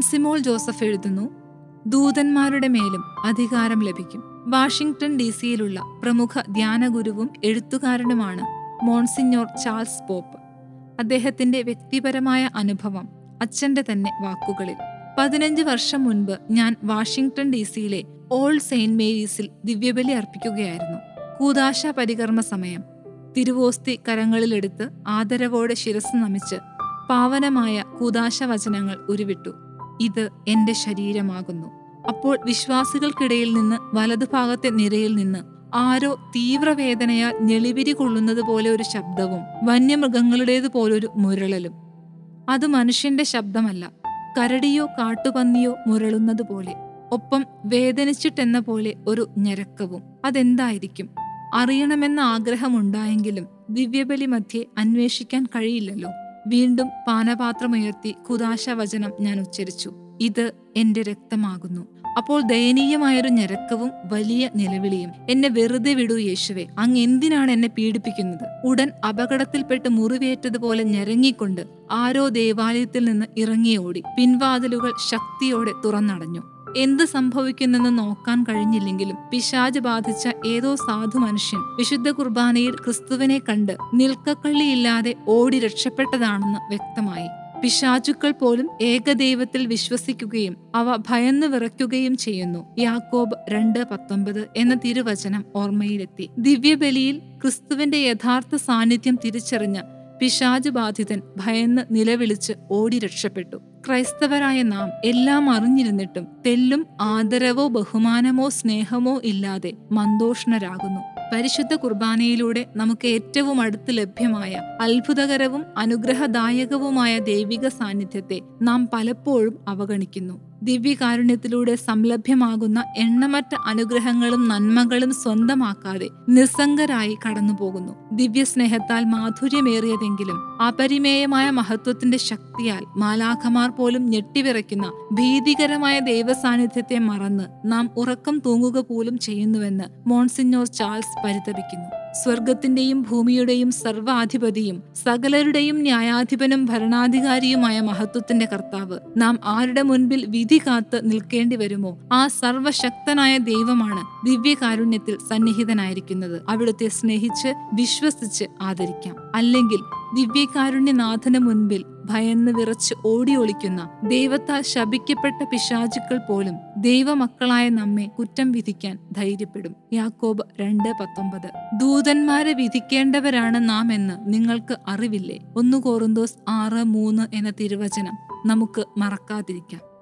ബെൻസിമോൾ Joseph എഴുതുന്നു ദൂതന്മാരുടെ മേലും അധികാരം ലഭിക്കും വാഷിംഗ്ടൺ ഡി സിയിലുള്ള പ്രമുഖ ധ്യാനഗുരുവും എഴുത്തുകാരനുമാണ് മോൺസിഞ്ഞോർ ചാൾസ് പോപ്പ് അദ്ദേഹത്തിന്റെ വ്യക്തിപരമായ അനുഭവം അച്ഛന്റെ തന്നെ വാക്കുകളിൽ പതിനഞ്ച് വർഷം മുൻപ് ഞാൻ വാഷിംഗ്ടൺ ഡി സിയിലെ ഓൾഡ് സെയിന്റ് മേരീസിൽ ദിവ്യബലി അർപ്പിക്കുകയായിരുന്നു കൂതാശ പരികർമ്മ സമയം തിരുവോസ്തി കരങ്ങളിലെടുത്ത് ആദരവോടെ ശിരസ് നമിച്ച് പാവനമായ കൂതാശ വചനങ്ങൾ ഉരുവിട്ടു ഇത് എന്റെ ശരീരമാകുന്നു അപ്പോൾ വിശ്വാസികൾക്കിടയിൽ നിന്ന് വലതുഭാഗത്തെ നിരയിൽ നിന്ന് ആരോ തീവ്രവേദനയാൽ ഞെളിവിരി കൊള്ളുന്നത് പോലെ ഒരു ശബ്ദവും വന്യമൃഗങ്ങളുടേതുപോലൊരു മുരളലും അത് മനുഷ്യന്റെ ശബ്ദമല്ല കരടിയോ കാട്ടുപന്നിയോ മുരളുന്നത് പോലെ ഒപ്പം വേദനിച്ചിട്ടെന്ന പോലെ ഒരു ഞരക്കവും അതെന്തായിരിക്കും അറിയണമെന്ന ആഗ്രഹമുണ്ടായെങ്കിലും ദിവ്യബലി മധ്യേ അന്വേഷിക്കാൻ കഴിയില്ലല്ലോ വീണ്ടും പാനപാത്രമുയർത്തി കുദാശ വചനം ഞാൻ ഉച്ചരിച്ചു ഇത് എന്റെ രക്തമാകുന്നു അപ്പോൾ ദയനീയമായൊരു ഞരക്കവും വലിയ നിലവിളിയും എന്നെ വെറുതെ വിടൂ യേശുവെ അങ്ങ് എന്തിനാണ് എന്നെ പീഡിപ്പിക്കുന്നത് ഉടൻ അപകടത്തിൽപ്പെട്ട് മുറിവേറ്റതുപോലെ ഞരങ്ങിക്കൊണ്ട് ആരോ ദേവാലയത്തിൽ നിന്ന് ഇറങ്ങിയോടി പിൻവാതിലുകൾ ശക്തിയോടെ തുറന്നടഞ്ഞു എന്ത് സംഭവിക്കുന്നെന്ന് നോക്കാൻ കഴിഞ്ഞില്ലെങ്കിലും പിശാജ് ബാധിച്ച ഏതോ സാധു മനുഷ്യൻ വിശുദ്ധ കുർബാനയിൽ ക്രിസ്തുവിനെ കണ്ട് നിൽക്കക്കള്ളിയില്ലാതെ ഓടി രക്ഷപ്പെട്ടതാണെന്ന് വ്യക്തമായി പിശാചുക്കൾ പോലും ഏകദൈവത്തിൽ വിശ്വസിക്കുകയും അവ ഭയന്ന് വിറയ്ക്കുകയും ചെയ്യുന്നു യാക്കോബ് രണ്ട് പത്തൊമ്പത് എന്ന തിരുവചനം ഓർമ്മയിലെത്തി ദിവ്യബലിയിൽ ക്രിസ്തുവിന്റെ യഥാർത്ഥ സാന്നിധ്യം തിരിച്ചറിഞ്ഞ പിശാജ് ബാധിതൻ ഭയന്ന് നിലവിളിച്ച് ഓടി രക്ഷപ്പെട്ടു ക്രൈസ്തവരായ നാം എല്ലാം അറിഞ്ഞിരുന്നിട്ടും തെല്ലും ആദരവോ ബഹുമാനമോ സ്നേഹമോ ഇല്ലാതെ മന്ദോഷ്ണരാകുന്നു പരിശുദ്ധ കുർബാനയിലൂടെ നമുക്ക് ഏറ്റവും അടുത്ത് ലഭ്യമായ അത്ഭുതകരവും അനുഗ്രഹദായകവുമായ ദൈവിക സാന്നിധ്യത്തെ നാം പലപ്പോഴും അവഗണിക്കുന്നു ദിവ്യകാരുണ്യത്തിലൂടെ സംലഭ്യമാകുന്ന എണ്ണമറ്റ അനുഗ്രഹങ്ങളും നന്മകളും സ്വന്തമാക്കാതെ നിസ്സംഗരായി കടന്നുപോകുന്നു ദിവ്യസ്നേഹത്താൽ മാധുര്യമേറിയതെങ്കിലും അപരിമേയമായ മഹത്വത്തിന്റെ ശക്തിയാൽ മാലാഖമാർ പോലും ഞെട്ടിവിറയ്ക്കുന്ന ഭീതികരമായ ദൈവസാന്നിധ്യത്തെ മറന്ന് നാം ഉറക്കം തൂങ്ങുക പോലും ചെയ്യുന്നുവെന്ന് മോൺസിഞ്ഞോർ ചാൾസ് പരിതപിക്കുന്നു സ്വർഗത്തിന്റെയും ഭൂമിയുടെയും സർവാധിപതിയും സകലരുടെയും ന്യായാധിപനും ഭരണാധികാരിയുമായ മഹത്വത്തിന്റെ കർത്താവ് നാം ആരുടെ മുൻപിൽ വിധി കാത്ത് നിൽക്കേണ്ടി വരുമോ ആ സർവശക്തനായ ദൈവമാണ് ദിവ്യകാരുണ്യത്തിൽ സന്നിഹിതനായിരിക്കുന്നത് അവിടുത്തെ സ്നേഹിച്ച് വിശ്വസിച്ച് ആദരിക്കാം അല്ലെങ്കിൽ ദിവ്യകാരുണ്യനാഥന് മുൻപിൽ ഭയന്ന് വിറച്ച് ഓടി ഒളിക്കുന്ന ദൈവത്താൽ ശപിക്കപ്പെട്ട പിശാചുക്കൾ പോലും ദൈവമക്കളായ നമ്മെ കുറ്റം വിധിക്കാൻ ധൈര്യപ്പെടും യാക്കോബ് രണ്ട് പത്തൊമ്പത് ദൂതന്മാരെ വിധിക്കേണ്ടവരാണ് നാം എന്ന് നിങ്ങൾക്ക് അറിവില്ലേ ഒന്ന് കോറുന്തോസ് ആറ് മൂന്ന് എന്ന തിരുവചനം നമുക്ക് മറക്കാതിരിക്കാം